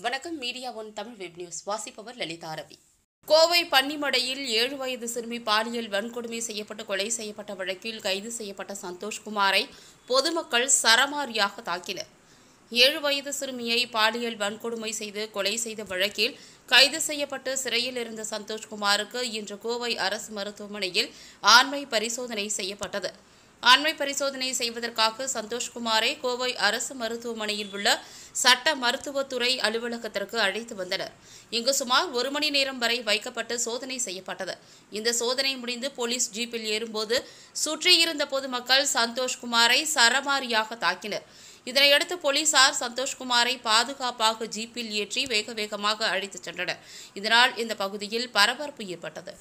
வணக்கம் media one Tamil web news வாசிப்பவர் லலிதா ரவி கோவை பன்னிமடையில் ஏழு வயது சிறுமி பாலியல் வன்கொடுமை செய்யப்பட்டு கொலை செய்யப்பட்ட வழக்கில் கைது செய்யப்பட்ட சந்தோஷ்குமாரை பொதுமக்கள் சரமாரியாக தாக்கினர் ஏழு வயது சிறுமியை பாலியல் வன்கொடுமை செய்து கொலை செய்த வழக்கில் கைது செய்யப்பட்டு சிறையில் இருந்த சந்தோஷ்குமாருக்கு இன்று கோவை அரசு மருத்துவமனையில் ஆண்மை பரிசோதனை செய்யப்பட்டது ஆண்மை பரிசோதனை செய்வதற்காக சந்தோஷ்குமாரை கோவை அரசு மருத்துவமனையில் உள்ள சட்ட மருத்துவத்துறை அலுவலகத்திற்கு அழைத்து வந்தனர் இங்கு சுமார் ஒரு மணி நேரம் வரை வைக்கப்பட்டு சோதனை செய்யப்பட்டது இந்த சோதனை முடிந்து போலீஸ் ஜீப்பில் ஏறும்போது சுற்றியிருந்த பொதுமக்கள் சந்தோஷ்குமாரை சரமாரியாக தாக்கினர் இதனையடுத்து போலீசார் சந்தோஷ்குமாரை பாதுகாப்பாக ஜீப்பில் ஏற்றி வேக வேகமாக அழைத்துச் சென்றனர் இதனால் இந்த பகுதியில் பரபரப்பு ஏற்பட்டது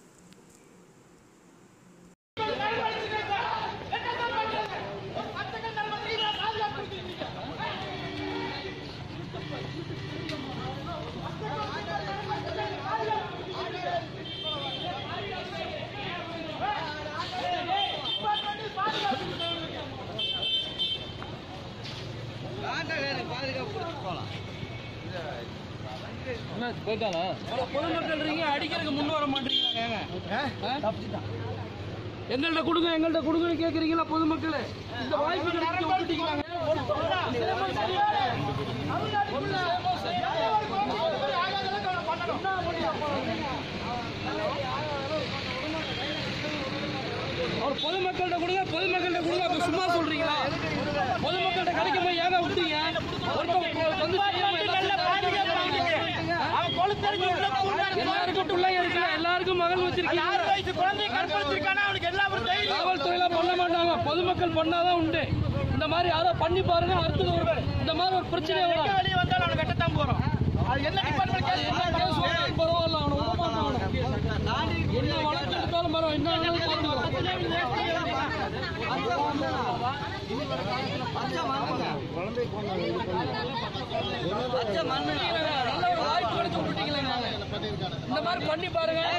போயிட்டானா பொதுமக்கள் இருக்கீங்க அடிக்கிறதுக்கு முன் வர மாட்டீங்களா எங்கள்ட்ட கொடுங்க எங்கள்ட்ட கொடுங்கன்னு கேக்குறீங்களா பொதுமக்கள் இந்த வாய்ப்பு கிடைக்க விட்டுட்டீங்களாங்க அவர் பொதுமக்கள்கிட்ட கொடுங்க பொதுமக்கள்கிட்ட கொடுங்க அப்ப சும்மா சொல்றீங்களா பொதுமக்கள்கிட்ட கிடைக்கும் போது ஏங்க விட்டீங்க ஒருத்தன் வந்து செய்யாம எல்லாருக்கும் பிள்ளைங்க இருக்கு எல்லாருக்கும் மகன் வச்சிருக்கீங்க காவல்துறையில பண்ண மாட்டாங்க பொதுமக்கள் பண்ணாதான் உண்டு இந்த மாதிரி யாரோ பண்ணி பாருங்க அடுத்தது ஒரு இந்த மாதிரி ஒரு பிரச்சனை வரும் என்ன கேஸ் வந்தாலும் பரவாயில்ல அவனை விட மாட்டான் அவனை. என்ன வழக்கு எடுத்தாலும் பரவாயில்ல என்ன வேணாலும் பார்த்துக்கலாம். நல்ல ஒரு வாய்ப்பு கிடைச்சு விட்டுட்டீங்களே நாங்க. இந்த மாதிரி பண்ணி பாருங்க